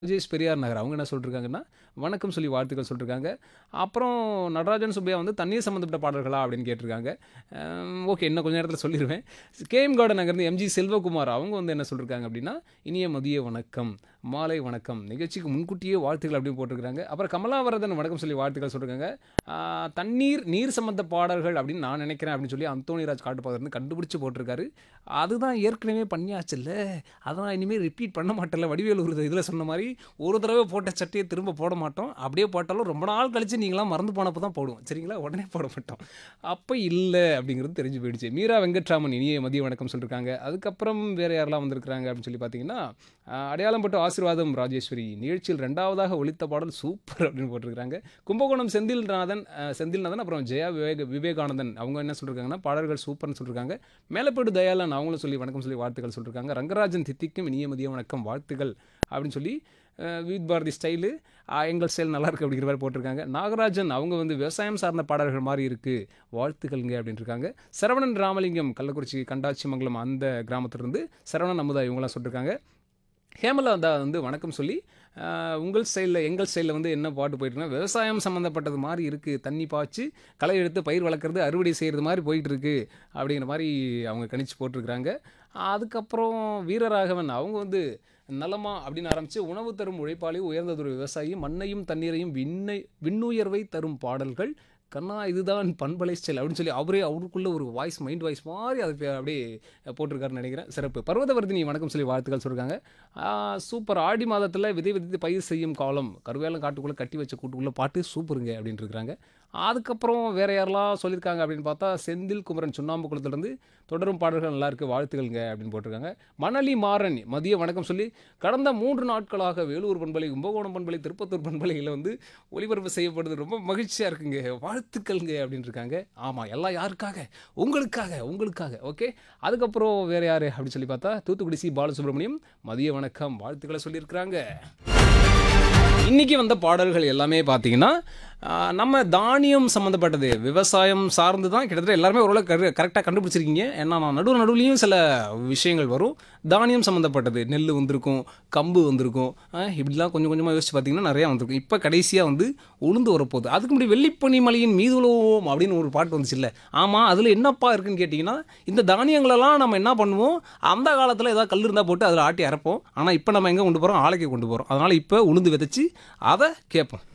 விஜேஷ் பெரியார் நகர் அவங்க என்ன சொல்லிருக்காங்கன்னா வணக்கம் சொல்லி வாழ்த்துக்கள் சொல்லிருக்காங்க அப்புறம் நடராஜன் சுப்பையா வந்து தண்ணீர் சம்மந்தப்பட்ட பாடல்களா அப்படின்னு கேட்டிருக்காங்க ஓகே இன்னும் கொஞ்ச நேரத்தில் சொல்லிடுவேன் கேஎம் கார்டன் நகர்ந்து எம்ஜி செல்வகுமார் அவங்க வந்து என்ன சொல்லியிருக்காங்க அப்படின்னா இனிய மதிய வணக்கம் மாலை வணக்கம் நிகழ்ச்சிக்கு முன்கூட்டியே வாழ்த்துக்கள் அப்படின்னு போட்டிருக்காங்க அப்புறம் கமலாவரதன் வணக்கம் சொல்லி வாழ்த்துக்கள் சொல்லிருக்காங்க ஆஹ், தண்ணீர் நீர் சம்மந்த பாடல்கள் அப்படின்னு நான் நினைக்கிறேன் அப்படின்னு சொல்லி அந்தோணிராஜ் காட்டுப்பாதர் வந்து கண்டுபிடிச்சு போட்டிருக்காரு அதுதான் ஏற்கனவே பண்ணியாச்சுல்ல அதான் இனிமேல் ரிப்பீட் பண்ண மாட்டேன்ல வடிவேலு ஒரு இதில் சொன்ன மாதிரி ஒரு தடவை போட்ட சட்டையை திரும்ப போட மாட்டோம் அப்படியே போட்டாலும் ரொம்ப நாள் கழிச்சு நீங்களாம் மறந்து போனப்போ தான் போடுவோம் சரிங்களா உடனே போட மாட்டோம் அப்போ இல்லை அப்படிங்கிறது தெரிஞ்சு போயிடுச்சு மீரா வெங்கட்ராமன் இனிய மதிய வணக்கம் சொல்லியிருக்காங்க அதுக்கப்புறம் வேறு யாரெல்லாம் வந்திருக்கிறாங்க அப்படின்னு சொல்லி பார்த்தீங்கன்னா ஆஹ், அடையாளம் பட்டு ஆசீர்வாதம் ராஜேஸ்வரி நிகழ்ச்சியில் ரெண்டாவதாக ஒலித்த பாடல் சூப்பர் அப்படின்னு போட்டிருக்காங்க கும்பகோணம் செந்தில்நாதன் அஹ், செந்தில்நாதன் அப்புறம் ஜெயா விவேக விவேகானந்தன் அவங்க என்ன சொல்லியிருக்காங்கன்னா பாடல்கள் சூப்பர்னு சொல்லியிருக்காங்க மேலப்பேடு தயாளன் அவங்களும் சொல்லி வணக்கம் சொல்லி வாழ்த்துக்கள் சொல்லியிருக்காங்க ரங்கராஜன் தித்திக்கும் இனிய மதிய வணக்கம் வாழ்த்துக்கள் அப்படின்னு சொல்லி அஹ், வித் பாரதி ஸ்டைலு எங்கள் ஸ்டைல் நல்லா இருக்கு அப்படிங்கிற மாதிரி போட்டிருக்காங்க நாகராஜன் அவங்க வந்து விவசாயம் சார்ந்த பாடல்கள் மாதிரி இருக்குது வாழ்த்துக்கள்ங்க அப்படின்னு இருக்காங்க சரவணன் ராமலிங்கம் கள்ளக்குறிச்சி கண்டாச்சிமங்கலம் அந்த கிராமத்திலிருந்து சரவணன் அமுதா இவங்களாம் சொல்லியிருக்காங்க ஹேமலா தான் வந்து வணக்கம் சொல்லி ஆஹ், உங்கள் ஸ்டைலில் எங்கள் ஸ்டைலில் வந்து என்ன பாட்டு போயிட்டுருக்குன்னா விவசாயம் சம்மந்தப்பட்டது மாதிரி இருக்குது தண்ணி பாய்ச்சி களை எடுத்து பயிர் வளர்க்குறது அறுவடை செய்கிறது மாதிரி போயிட்டு இருக்கு அப்படிங்கிற மாதிரி அவங்க கணிச்சு போட்டிருக்கிறாங்க அதுக்கப்புறம் வீரராகவன் அவங்க வந்து நலமா அப்படின்னு ஆரம்பித்து உணவு தரும் உழைப்பாளி உயர்ந்ததொரு விவசாயி மண்ணையும் தண்ணீரையும் விண்ணை விண்ணுயர்வை தரும் பாடல்கள் கண்ணா இதுதான் பண்பலை ஸ்டைல் அப்படின்னு சொல்லி அவரே அவருக்குள்ள ஒரு வாய்ஸ் மைண்ட் வாய்ஸ் மாதிரி அது பே- அப்படியே போட்டிருக்காருன்னு நினைக்கிறேன் சிறப்பு பர்வதவர்தினி வணக்கம் சொல்லி வாழ்த்துக்கள் சொல்லியிருக்காங்க ஆஹ், சூப்பர் ஆடி மாதத்தில் விதை விதைத்து பயிர் செய்யும் காலம் கருவேலம் காட்டுக்குள்ளே கட்டி வச்ச கூட்டுக்குள்ளே பாட்டு சூப்பருங்க அப்படின்னு இருக்கிறாங்க அதுக்கப்புறம் வேற யாரெல்லாம் சொல்லியிருக்காங்க அப்படின்னு பார்த்தா செந்தில் குமரன் சுண்ணாம்பு குளத்துலேருந்து தொடரும் பாடல்கள் நல்லா இருக்கு வாழ்த்துக்கள்ங்க அப்படின்னு போட்டிருக்காங்க மணலி மாறன் மதிய வணக்கம் சொல்லி கடந்த மூன்று நாட்களாக வேலூர் பண்பலை கும்பகோணம் பண்பலை திருப்பத்தூர் பண்பலையில் வந்து ஒளிபரப்பு செய்யப்படுது ரொம்ப மகிழ்ச்சியாக இருக்குங்க வாழ்த்துக்கள்ங்க அப்படின்னு இருக்காங்க ஆமாம் எல்லாம் யாருக்காக உங்களுக்காக உங்களுக்காக ஓகே அதுக்கப்புறம் வேற யாரு அப்படின்னு சொல்லி பார்த்தா தூத்துக்குடி சி பாலசுப்ரமணியம் மதிய வணக்கம் வாழ்த்துக்களை சொல்லியிருக்கிறாங்க இன்னைக்கு வந்த பாடல்கள் எல்லாமே பார்த்தீங்கன்னா ஆஹ், நம்ம தானியம் சம்மந்தப்பட்டது விவசாயம் சார்ந்து தான் கிட்டத்தட்ட எல்லாருமே ஓரளவு கரு கரெக்டாக கண்டுபிடிச்சிருக்கீங்க ஏன்னா நான் நடுவு நடுவுலையும் சில விஷயங்கள் வரும் தானியம் சம்மந்தப்பட்டது நெல் வந்திருக்கும் கம்பு வந்திருக்கும் ஆஹ், இப்படிலாம் கொஞ்சம் கொஞ்சமாக யோசிச்சு பார்த்தீங்கன்னா நிறையா வந்திருக்கும் இப்போ கடைசியாக வந்து உளுந்து வரப்போகுது அதுக்கு முன்னாடி வெள்ளிப்பனி மலையின் மீது உலவும் அப்படின்னு ஒரு பாட்டு வந்துச்சு இல்லை ஆமாம் அதில் என்னப்பா இருக்குன்னு கேட்டிங்கன்னா இந்த தானியங்களெல்லாம் நம்ம என்ன பண்ணுவோம் அந்த காலத்தில் ஏதாவது கல் இருந்தால் போட்டு அதில் ஆட்டி அரைப்போம் ஆனால் இப்போ நம்ம எங்கே கொண்டு போகிறோம் ஆலைக்கு கொண்டு போகிறோம் அதனால் இப்போ உளுந்து விதைச்சி அதை கேட்போம்